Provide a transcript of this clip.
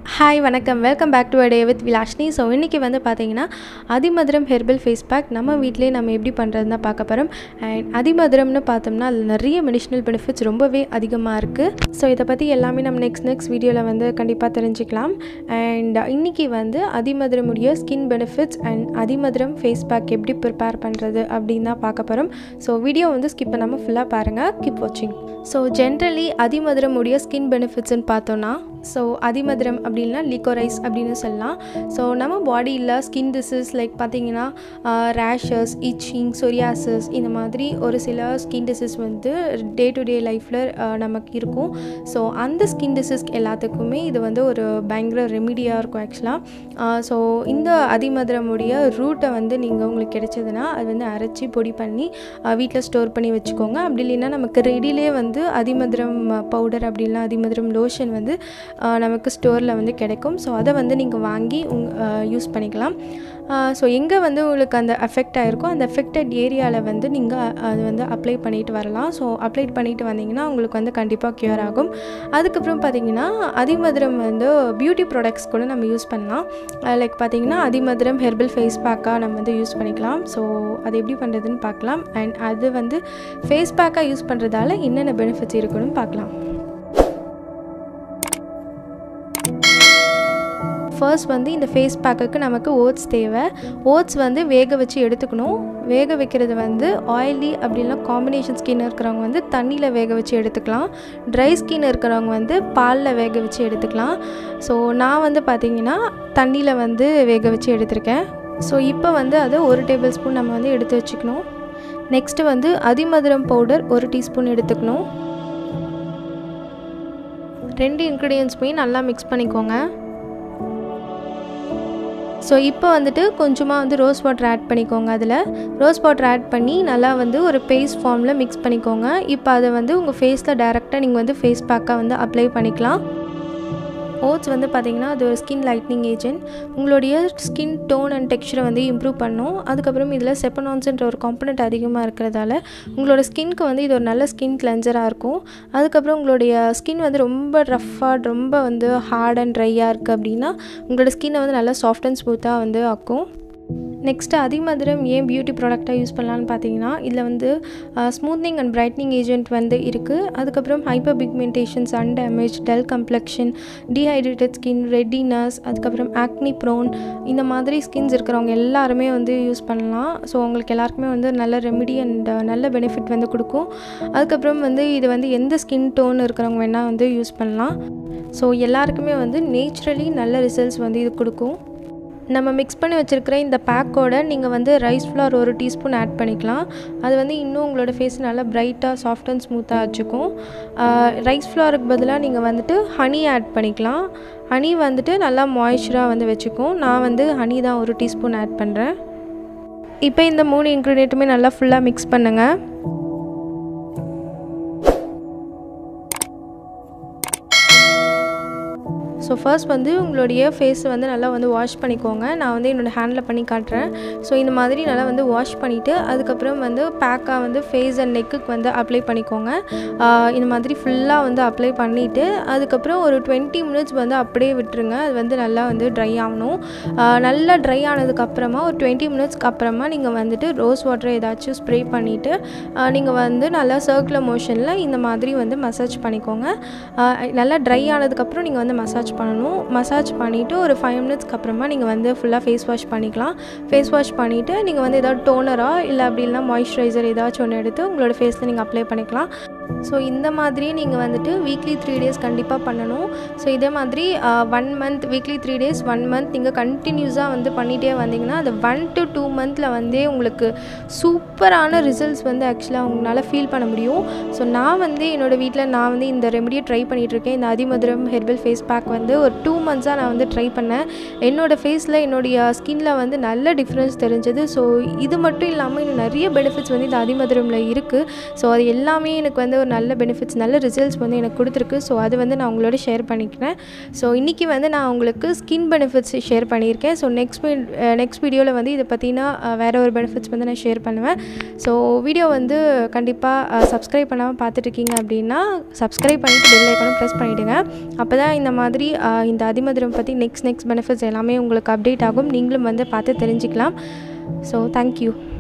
hi வணக்கம் welcome back today with Vilashini so இன்றைக்கி வந்து பார்த்தீங்கன்னா அதிமதுரம் ஹெர்பல் ஃபேஸ் பேக் நம்ம வீட்டிலே நம்ம எப்படி பண்ணுறதுன்னு தான் பார்க்க போகிறோம் அண்ட் அதிமதுரம்னு பார்த்தோம்னா அதில் நிறைய மெடிஷனல் பெனிஃபிட்ஸ் ரொம்பவே அதிகமாக இருக்குது ஸோ இதை பற்றி எல்லாமே நம்ம நெக்ஸ்ட் நெக்ஸ்ட் வீடியோவில் வந்து கண்டிப்பாக தெரிஞ்சுக்கலாம் அண்ட் இன்றைக்கி வந்து அதிமதுரமுடைய ஸ்கின் பெனிஃபிட்ஸ் அண்ட் அதிமதுரம் ஃபேஸ் பேக் எப்படி ப்ரிப்பேர் பண்ணுறது அப்படின்னு தான் பார்க்க போகிறோம் ஸோ வீடியோ வந்து ஸ்கிப் பண்ணாமல் ஃபுல்லாக பாருங்கள் கீப் வாட்சிங் ஸோ ஜென்ரலி அதிமதுரமுடைய ஸ்கின் பெனிஃபிட்ஸ்னு பார்த்தோன்னா ஸோ அதிமதுரம் அப்படின்னா லிக்கோரைஸ் அப்படின்னு சொல்லலாம் ஸோ நம்ம பாடியில் ஸ்கின் டிசீஸ் லைக் பார்த்தீங்கன்னா ரேஷஸ் இச்சிங் சொரியாசஸ் இந்த மாதிரி ஒரு சில ஸ்கின் டிசீஸ் வந்து டே டு டே லைஃப்பில் நமக்கு இருக்கும் ஸோ அந்த ஸ்கின் டிசீஸ்க்கு எல்லாத்துக்குமே இது வந்து ஒரு பயங்கர ரெமிடியாக இருக்கும் ஆக்சுவலாக ஸோ இந்த அதிமதுரமுடைய ரூட்டை வந்து நீங்கள் உங்களுக்கு கிடைச்சதுன்னா அது வந்து அரைச்சி பொடி பண்ணி வீட்டில் ஸ்டோர் பண்ணி வச்சுக்கோங்க அப்படி இல்லைன்னா நமக்கு ரெடிலே வந்து அதிமதுரம் பவுடர் அப்படின்னா அதிமதுரம் லோஷன் வந்து நமக்கு ஸ்டோரில் வந்து கிடைக்கும் ஸோ அதை வந்து நீங்கள் வாங்கி உங் யூஸ் பண்ணிக்கலாம் ஸோ எங்கே வந்து உங்களுக்கு அந்த அஃபெக்ட் ஆகிருக்கோ அந்த அஃபெக்டட் ஏரியாவில் வந்து நீங்கள் அது வந்து அப்ளை பண்ணிட்டு வரலாம் ஸோ அப்ளை பண்ணிட்டு வந்தீங்கன்னா உங்களுக்கு வந்து கண்டிப்பாக க்யூர் ஆகும் அதுக்கப்புறம் பார்த்தீங்கன்னா அதிமதுரம் வந்து பியூட்டி ப்ராடக்ட்ஸ் கூட நம்ம யூஸ் பண்ணலாம் லைக் பார்த்தீங்கன்னா அதிமதுரம் ஹெர்பல் ஃபேஸ் பேக்காக நம்ம வந்து யூஸ் பண்ணிக்கலாம் ஸோ அது எப்படி பண்ணுறதுன்னு பார்க்கலாம் அண்ட் அது வந்து ஃபேஸ் பேக்காக யூஸ் பண்ணுறதால என்னென்ன பெனிஃபிட்ஸ் இருக்குன்னு பார்க்கலாம் ஃபர்ஸ்ட் வந்து இந்த ஃபேஸ் பேக்குக்கு நமக்கு ஓட்ஸ் தேவை ஓட்ஸ் வந்து வேக வச்சு எடுத்துக்கணும் வேக வைக்கிறது வந்து ஆயிலி அப்படின்னா காம்பினேஷன் ஸ்கின் இருக்கிறவங்க வந்து தண்ணியில் வேக வச்சு எடுத்துக்கலாம் ட்ரை ஸ்கின் இருக்கிறவங்க வந்து பாலில் வேக வச்சு எடுத்துக்கலாம் ஸோ நான் வந்து பார்த்திங்கன்னா தண்ணியில் வந்து வேக வச்சு எடுத்திருக்கேன் ஸோ இப்போ வந்து அதை ஒரு டேபிள் ஸ்பூன் நம்ம வந்து எடுத்து வச்சுக்கணும் நெக்ஸ்ட்டு வந்து அதிமதுரம் பவுடர் ஒரு டீஸ்பூன் எடுத்துக்கணும் ரெண்டு இன்க்ரீடியன்ஸுமே நல்லா மிக்ஸ் பண்ணிக்கோங்க ஸோ இப்போ வந்துட்டு கொஞ்சமாக வந்து ரோஸ் வாட்டர் ஆட் பண்ணிக்கோங்க அதில் ரோஸ் வாட்டர் ஆட் பண்ணி நல்லா வந்து ஒரு பேஸ்ட் ஃபார்மில் மிக்ஸ் பண்ணிக்கோங்க இப்போ அதை வந்து உங்கள் ஃபேஸில் டேரெக்டாக நீங்கள் வந்து ஃபேஸ் பேக்காக வந்து அப்ளை பண்ணிக்கலாம் ஓட்ஸ் வந்து பார்த்திங்கன்னா அது ஒரு ஸ்கின் லைட்னிங் ஏஜென்ட் உங்களுடைய ஸ்கின் டோன் அண்ட் டெக்ஸ்சரை வந்து இம்ப்ரூவ் பண்ணும் அதுக்கப்புறம் இதில் செப்பனான்ஸ்ன்ற ஒரு காம்பனண்ட் அதிகமாக இருக்கிறதால உங்களோட ஸ்கின்க்கு வந்து இது ஒரு நல்ல ஸ்கின் கிளென்சராக இருக்கும் அதுக்கப்புறம் உங்களுடைய ஸ்கின் வந்து ரொம்ப ரஃப்பாக ரொம்ப வந்து ஹார்ட் அண்ட் ட்ரையாக இருக்குது அப்படின்னா உங்களோட ஸ்கின்னை வந்து நல்லா சாஃப்ட் அண்ட் ஸ்மூத்தாக வந்து ஆக்கும் நெக்ஸ்ட்டு அதிமதுரம் ஏன் பியூட்டி ப்ராடக்டாக யூஸ் பண்ணலான்னு பார்த்தீங்கன்னா இதில் வந்து ஸ்மூத்னிங் அண்ட் பிரைட்னிங் ஏஜென்ட் வந்து இருக்குது அதுக்கப்புறம் hyper pigmentations and damage dull complexion dehydrated skin redness அதுக்கப்புறம் ஆக்னி ப்ரோன் இந்த மாதிரி ஸ்கின்ஸ் இருக்கிறவங்க எல்லாருமே வந்து யூஸ் பண்ணலாம் ஸோ உங்களுக்கு எல்லாருக்குமே வந்து நல்ல ரெமிடி அண்ட் நல்ல பெனிஃபிட் வந்து கொடுக்கும் அதுக்கப்புறம் வந்து இது வந்து எந்த ஸ்கின் டோன் இருக்கிறவங்க வேணால் வந்து யூஸ் பண்ணலாம் ஸோ எல்லாருக்குமே வந்து நேச்சுரலி நல்ல ரிசல்ட்ஸ் வந்து இது கொடுக்கும் நம்ம மிக்ஸ் பண்ணி வச்சுருக்கிற இந்த பேக்கோட நீங்கள் வந்து ரைஸ் ஃப்ளார் ஒரு டீஸ்பூன் ஆட் பண்ணிக்கலாம் அது வந்து இன்னும் உங்களோட ஃபேஸ் நல்லா ப்ரைட்டாக சாஃப்ட் அண்ட் ஸ்மூத்தாக வச்சுக்கும் ரைஸ் ஃப்ளாருக்கு பதிலாக நீங்கள் வந்துட்டு ஹனி ஆட் பண்ணிக்கலாம் ஹனி வந்துட்டு நல்லா மாய்ஸ்சராக வந்து வச்சுக்கும் நான் வந்து ஹனி தான் ஒரு டீஸ்பூன் ஆட் பண்ணுறேன் இப்போ இந்த மூணு இன்க்ரீடியண்ட்டுமே நல்லா ஃபுல்லாக மிக்ஸ் பண்ணுங்கள் ஸோ ஃபர்ஸ்ட் வந்து உங்களுடைய ஃபேஸை வந்து நல்லா வந்து வாஷ் பண்ணிக்கோங்க நான் வந்து என்னோடய ஹேண்டில் பண்ணி காட்டுறேன் ஸோ இந்த மாதிரி நல்லா வந்து வாஷ் பண்ணிவிட்டு அதுக்கப்புறம் வந்து பேக்காக வந்து ஃபேஸ் அண்ட் நெக்குக்கு வந்து அப்ளை பண்ணிக்கோங்க இந்த மாதிரி ஃபுல்லாக வந்து அப்ளை பண்ணிவிட்டு அதுக்கப்புறம் ஒரு டுவெண்ட்டி மினிட்ஸ் வந்து அப்படியே விட்டுருங்க அது வந்து நல்லா வந்து ட்ரை ஆகணும் நல்லா ட்ரை ஆனதுக்கப்புறமா ஒரு டுவெண்ட்டி மினிட்ஸ்க்கு அப்புறமா நீங்கள் வந்துட்டு ரோஸ் வாட்டரை ஏதாச்சும் ஸ்ப்ரே பண்ணிவிட்டு நீங்கள் வந்து நல்லா சர்க்குலர் மோஷனில் இந்த மாதிரி வந்து மசாஜ் பண்ணிக்கோங்க நல்லா ட்ரை ஆனதுக்கப்புறம் நீங்கள் வந்து மசாஜ் பண்ணணும் மசாஜ் பண்ணிவிட்டு ஒரு ஃபைவ் மினிட்ஸ்க்கு அப்புறமா நீங்கள் வந்து ஃபுல்லாக ஃபேஸ் வாஷ் பண்ணிக்கலாம் ஃபேஸ் வாஷ் பண்ணிவிட்டு நீங்கள் வந்து ஏதாவது டோனராக இல்லை அப்படி இல்லைனா மாய்ஸ்சரைசர் ஏதாச்சும் ஒன்று எடுத்து உங்களோட ஃபேஸில் நீங்கள் அப்ளை பண்ணிக்கலாம் ஸோ இந்த மாதிரி நீங்கள் வந்துட்டு வீக்லி த்ரீ டேஸ் கண்டிப்பாக பண்ணணும் ஸோ இதே மாதிரி one month weekly three days one month நீங்கள் கண்டினியூஸாக வந்து பண்ணிகிட்டே வந்தீங்கன்னா அது ஒன் டு டூ மந்தில் வந்தே உங்களுக்கு சூப்பரான ரிசல்ட்ஸ் வந்து ஆக்சுவலாக உங்களால் ஃபீல் பண்ண முடியும் ஸோ நான் வந்து என்னோடய வீட்டில் நான் வந்து இந்த ரெமடியை ட்ரை பண்ணிகிட்ருக்கேன் இந்த அதிமதுரம் ஹெர்பல் ஃபேஸ் பேக் வந்து ஒரு டூ மந்த்ஸாக நான் வந்து ட்ரை பண்ணேன் என்னோடய ஃபேஸில் என்னுடைய ஸ்கின்னில் வந்து நல்ல டிஃப்ரென்ஸ் தெரிஞ்சது ஸோ இது மட்டும் இல்லாமல் இன்னும் நிறைய பெனிஃபிட்ஸ் வந்து இந்த அதிமதுரமில் இருக்குது ஸோ அது எல்லாமே எனக்கு வந்து ஒரு நல்ல பெனிஃபிட்ஸ் நல்ல ரிசல்ட்ஸ் வந்து எனக்கு கொடுத்துருக்கு ஸோ அது வந்து நான் உங்களோட ஷேர் பண்ணிக்கிறேன் ஸோ இன்றைக்கி வந்து நான் உங்களுக்கு ஸ்கின் பெனிஃபிட்ஸ் ஷேர் பண்ணியிருக்கேன் ஸோ நெக்ஸ்ட் நெக்ஸ்ட் வீடியோவில் வந்து இதை பற்றினா வேறு ஒரு பெனிஃபிட்ஸ் வந்து நான் ஷேர் பண்ணுவேன் ஸோ வீடியோ வந்து கண்டிப்பாக சப்ஸ்கிரைப் பண்ணாமல் பார்த்துட்ருக்கீங்க அப்படின்னா சப்ஸ்கிரைப் பண்ணிவிட்டு பெல் ஐக்கனும் ப்ரெஸ் பண்ணிவிடுங்க அப்போ தான் இந்த மாதிரி அஹ், இந்த அதிமதுரம் பற்றி நெக்ஸ்ட் நெக்ஸ்ட் பெனிஃபிட்ஸ் எல்லாமே உங்களுக்கு அப்டேட் ஆகும் நீங்களும் வந்து பார்த்து தெரிஞ்சுக்கலாம் ஸோ தேங்க்யூ